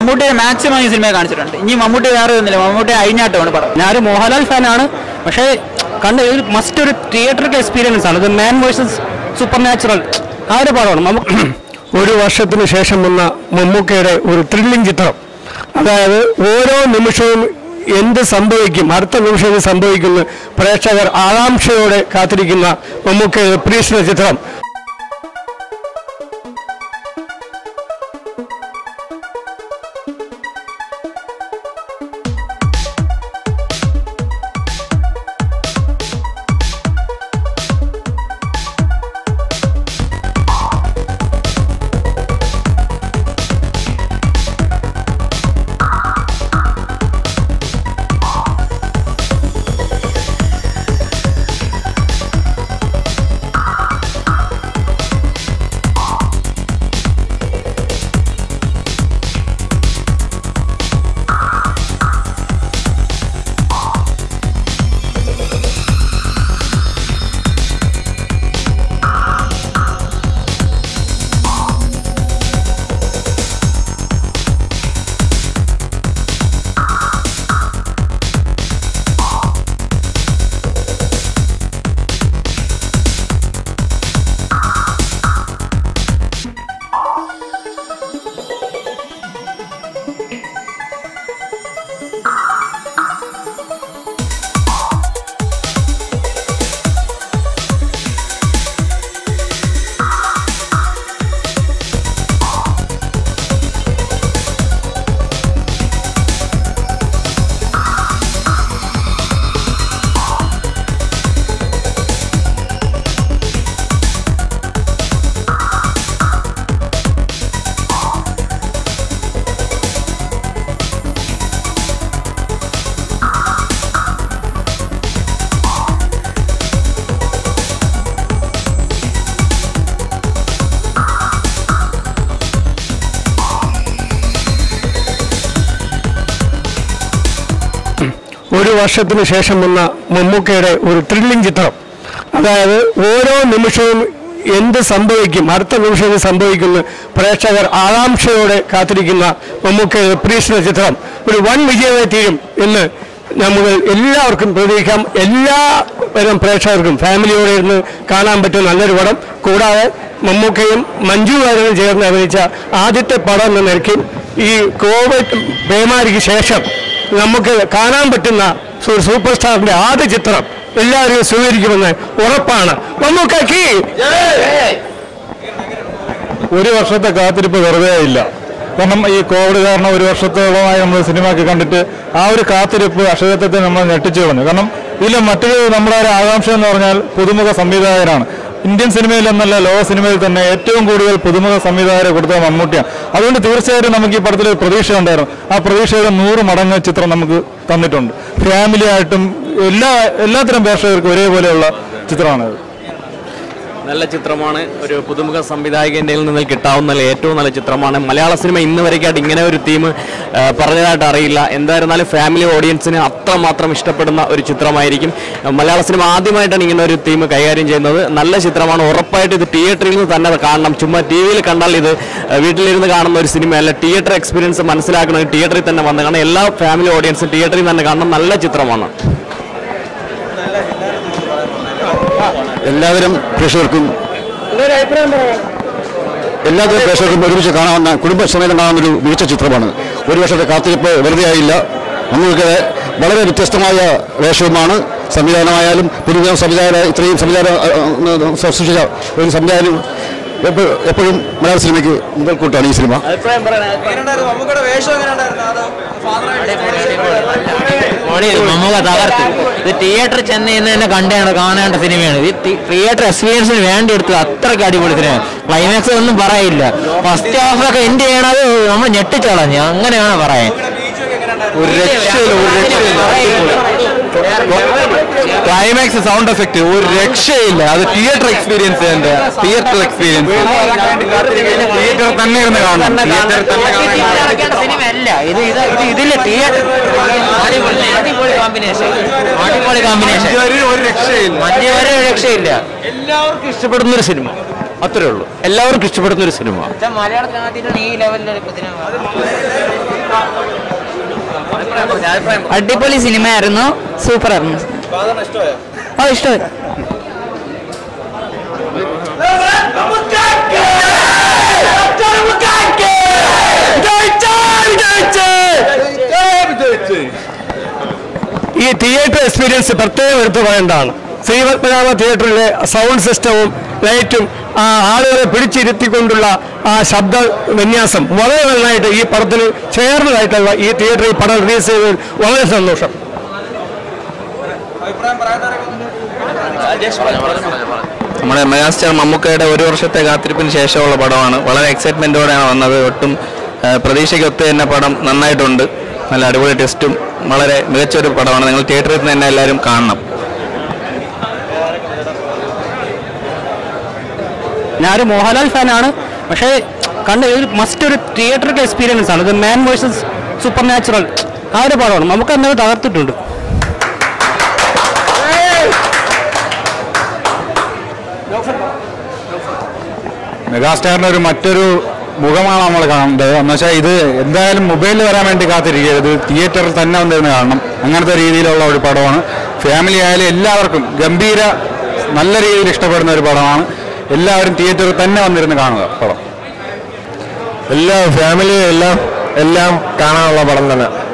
മമ്മൂട്ടിയെ മാക്സിമം ഈ സിനിമയെ കാണിച്ചിട്ടുണ്ട് ഇനി മമ്മൂട്ടി വേറെ ഒന്നുമില്ല മമ്മൂട്ടി അഴിഞ്ഞാട്ടമാണ് പടം ഞാനൊരു മോഹൻലാൽ ഫാനാണ് പക്ഷേ കണ്ട ഒരു മസ്റ്റ് ഒരു തിയേറ്ററിക്കൽ എക്സ്പീരിയൻസ് ആണ് ഇത് മാൻ വേഴ്സസ് സൂപ്പർ നാച്ചുറൽ ആ ഒരു പടമാണ് നമുക്ക് ഒരു വർഷത്തിന് ശേഷം വന്ന മമ്മൂക്കയുടെ ഒരു ത്രില്ലിംഗ് ചിത്രം അതായത് ഓരോ നിമിഷവും എന്ത് സംഭവിക്കും അടുത്ത നിമിഷം എന്ത് സംഭവിക്കുന്നു പ്രേക്ഷകർ ആകാംക്ഷയോടെ കാത്തിരിക്കുന്ന മമ്മൂക്കയുടെ പ്രീശ്വര ചിത്രം ഒരു വർഷത്തിന് ശേഷം വന്ന മമ്മൂക്കയുടെ ഒരു ത്രില്ലിംഗ് ചിത്രം അതായത് ഓരോ നിമിഷവും എന്ത് സംഭവിക്കും അടുത്ത നിമിഷം എന്ത് സംഭവിക്കുന്നു പ്രേക്ഷകർ ആകാംക്ഷയോടെ കാത്തിരിക്കുന്ന മമ്മൂക്കയുടെ പ്രീശ്വര ചിത്രം ഒരു വൻ വിജയമായി തീരും എന്ന് നമുക്ക് എല്ലാവർക്കും പ്രതീക്ഷിക്കാം എല്ലാ തരം പ്രേക്ഷകർക്കും ഫാമിലിയോടെ ഇരുന്ന് കാണാൻ പറ്റുന്ന നല്ലൊരു പടം കൂടാതെ മമ്മൂക്കയും മഞ്ജു വാര്യരും ചേർന്ന് അഭിനയിച്ച ആദ്യത്തെ പടം എന്ന നിലയ്ക്ക് ഈ കോവിഡ് പേമാരിക്ക് ശേഷം നമുക്ക് കാണാൻ പറ്റുന്ന ഒരു സൂപ്പർ സ്റ്റാറിന്റെ ആദ്യ ചിത്രം എല്ലാവരും സ്വീകരിക്കുമെന്ന് ഉറപ്പാണ് മമ്മൂക്കയ്ക്ക് ഒരു വർഷത്തെ കാത്തിരിപ്പ് വെറുതെ ഇല്ല കാരണം ഈ കോവിഡ് കാരണം ഒരു വർഷത്തോളമായി നമ്മൾ സിനിമയൊക്കെ കണ്ടിട്ട് ആ ഒരു കാത്തിരിപ്പ് അക്ഷരത്തെ നമ്മൾ ഞെട്ടിച്ചു കളഞ്ഞു കാരണം ഇതിലെ മറ്റൊരു നമ്മുടെ ഒരു ആകാംക്ഷ എന്ന് പറഞ്ഞാൽ പുതുമുഖ സംവിധായകനാണ് ഇന്ത്യൻ സിനിമയിൽ എന്നല്ല ലോക സിനിമയിൽ തന്നെ ഏറ്റവും കൂടുതൽ പുതുമുഖ സംവിധായകരെ കൊടുത്ത മമ്മൂട്ടിയാണ് അതുകൊണ്ട് തീർച്ചയായിട്ടും നമുക്ക് ഈ പടത്തിൽ ഒരു പ്രതീക്ഷ ഉണ്ടായിരുന്നു ആ പ്രതീക്ഷയുടെ നൂറ് മടങ്ങ് ചിത്രം നമുക്ക് തന്നിട്ടുണ്ട് ഫാമിലി ആയിട്ടും എല്ലാ എല്ലാത്തരം പ്രേക്ഷകർക്കും ഒരേപോലെയുള്ള ചിത്രമാണത് നല്ല ചിത്രമാണ് ഒരു പുതുമുഖ സംവിധായകൻ്റെ നിന്ന് കിട്ടാവുന്ന ഏറ്റവും നല്ല ചിത്രമാണ് മലയാള സിനിമ ഇന്ന് വരയ്ക്കായിട്ട് ഇങ്ങനെ ഒരു തീം പറഞ്ഞതായിട്ട് അറിയില്ല എന്തായിരുന്നാലും ഫാമിലി ഓഡിയൻസിന് അത്രമാത്രം ഇഷ്ടപ്പെടുന്ന ഒരു ചിത്രമായിരിക്കും മലയാള സിനിമ ആദ്യമായിട്ടാണ് ഇങ്ങനെ ഒരു തീം കൈകാര്യം ചെയ്യുന്നത് നല്ല ചിത്രമാണ് ഉറപ്പായിട്ട് ഇത് തിയേറ്ററിൽ നിന്ന് തന്നെ കാണണം ചുമ്മാ ടി വിയിൽ കണ്ടാൽ ഇത് വീട്ടിലിരുന്ന് കാണുന്ന ഒരു സിനിമയല്ല തിയേറ്റർ എക്സ്പീരിയൻസ് മനസ്സിലാക്കണമെങ്കിൽ തിയേറ്ററിൽ തന്നെ വന്ന് കാരണം എല്ലാ ഫാമിലി ഓഡിയൻസും തിയേറ്ററിൽ തന്നെ കാണണം നല്ല ചിത്രമാണ് എല്ലാവരും പ്രേക്ഷകർക്കും എല്ലാത്തരം പ്രേക്ഷകർക്കും ഒരുമിച്ച് കാണാവുന്ന കുടുംബസമേതം കാണാവുന്ന ഒരു മികച്ച ചിത്രമാണ് ഒരു വർഷത്തെ കാത്തിരിപ്പ് വെറുതെ ആയില്ല നമുക്ക് വളരെ വ്യത്യസ്തമായ വേഷവുമാണ് സംവിധാനമായാലും പുതിയ സംവിധാന ഇത്രയും സംവിധാനം ആ, ആ, സൃഷ്ടിച്ച ഒരു സംവിധാനം എപ്പോ- എപ്പോഴും മലയാള സിനിമയ്ക്ക് മുതൽക്കൂട്ടാണ് ഈ സിനിമ മമ്മൂക്ക തകർത്ത് ഇത് തിയേറ്ററിൽ ചെന്ന് ഇന്ന് തന്നെ കണ്ടാണ് കാണേണ്ട സിനിമയാണ് ഇത് തിയേറ്റർ എക്സ്പീരിയൻസിന് വേണ്ടി എടുത്തത് അത്രയ്ക്ക് അടിപൊളി സിനിമ ക്ലൈമാക്സ് ഒന്നും പറയില്ല ഫസ്റ്റ് ഹാഫൊക്കെ എൻഡ് ചെയ്യണത് നമ്മൾ ഞെട്ടിച്ചളഞ്ഞ് അങ്ങനെയാണ് പറയാൻ ഒരു രക്ഷയില്ല ഒരു രക്ഷയില്ല ക്ലൈമാക്സ് സൗണ്ട് എഫക്റ്റ് ഒരു രക്ഷയില്ല അത് തിയേറ്റർ എക്സ്പീരിയൻസ് എൻ്റെ തിയേറ്റർ എക്സ്പീരിയൻസ് തിയേറ്റർ തന്നെ ഇരുന്ന് കാണണം തിയേറ്റർ തന്നെ കാണണം സിനിമയല്ല ഇത് ഇത് ഇത് ഇതില് തിയേറ്റർ അടിപൊളി അടിപൊളി കോമ്പിനേഷൻ അടിപൊളി കോമ്പിനേഷൻ ഒരു രക്ഷയില്ല മഞ്ഞ വരെ ഒരു രക്ഷയില്ല എല്ലാവർക്കും ഇഷ്ടപ്പെടുന്ന ഒരു സിനിമ അത്രേ ഉള്ളൂ എല്ലാവർക്കും ഇഷ്ടപ്പെടുന്ന ഒരു സിനിമ മലയാളത്തിൽ ആദ്യമായിട്ടാണ് ഈ ലെവലിലൊരു സിനിമ അടിപൊളി സിനിമയായിരുന്നു സൂപ്പർ ആയിരുന്നു ആ ഇഷ്ടമായി ഈ തിയേറ്റർ എക്സ്പീരിയൻസ് പ്രത്യേകം എടുത്തു പറയേണ്ടതാണ് ശ്രീപത്മനാഭ തിയേറ്ററിലെ സൗണ്ട് സിസ്റ്റവും ലൈറ്റും ആ ആളുകളെ പിടിച്ചിരുത്തിക്കൊണ്ടുള്ള ആ ശബ്ദ വിന്യാസം വളരെ നന്നായിട്ട് ഈ പടത്തിന് ചേർന്നതായിട്ടുള്ള ഈ തിയേറ്ററിൽ പടം റിലീസ് ചെയ്തതിൽ വളരെ സന്തോഷം നമ്മുടെ മെഗാസ്റ്റാർ മമ്മൂക്കയുടെ ഒരു വർഷത്തെ കാത്തിരിപ്പിന് ശേഷമുള്ള പടമാണ് വളരെ എക്സൈറ്റ്മെൻറ്റോടെയാണ് വന്നത് ഒട്ടും ആ, പ്രതീക്ഷയ്ക്കൊത്ത് തന്നെ പടം നന്നായിട്ടുണ്ട് നല്ല അടിപൊളി ടെസ്റ്റും വളരെ മികച്ചൊരു പടമാണ് നിങ്ങൾ തിയേറ്ററിൽ നിന്ന് തന്നെ എല്ലാവരും കാണണം ഞാനൊരു മോഹൻലാൽ ഫാനാണ് പക്ഷേ കണ്ട ഒരു മസ്റ്റ് ഒരു തിയേറ്ററിൽ എക്സ്പീരിയൻസ് ആണ് ഇത് മാൻ വേഴ്സസ് സൂപ്പർ നാച്ചുറൽ ആ ഒരു പടമാണ് നമുക്ക് അന്നത് തകർത്തിട്ടുണ്ട് മെഗാസ്റ്റാറിന്റെ ഒരു മറ്റൊരു മുഖമാണ് നമ്മൾ കാണേണ്ടത് എന്ന് വെച്ചാൽ ഇത് എന്തായാലും മൊബൈലിൽ വരാൻ വേണ്ടി കാത്തിരിക്കരുത് തിയേറ്ററിൽ തന്നെ വന്നിരുന്ന് കാണണം അങ്ങനത്തെ രീതിയിലുള്ള ഒരു പടമാണ് ഫാമിലി ആയാലും എല്ലാവർക്കും ഗംഭീര നല്ല രീതിയിൽ ഇഷ്ടപ്പെടുന്ന ഒരു പടമാണ് എല്ലാവരും തിയേറ്ററിൽ തന്നെ വന്നിരുന്ന് കാണുക പടം എല്ലാ ഫാമിലി എല്ലാം എല്ലാം കാണാനുള്ള പടം തന്നെ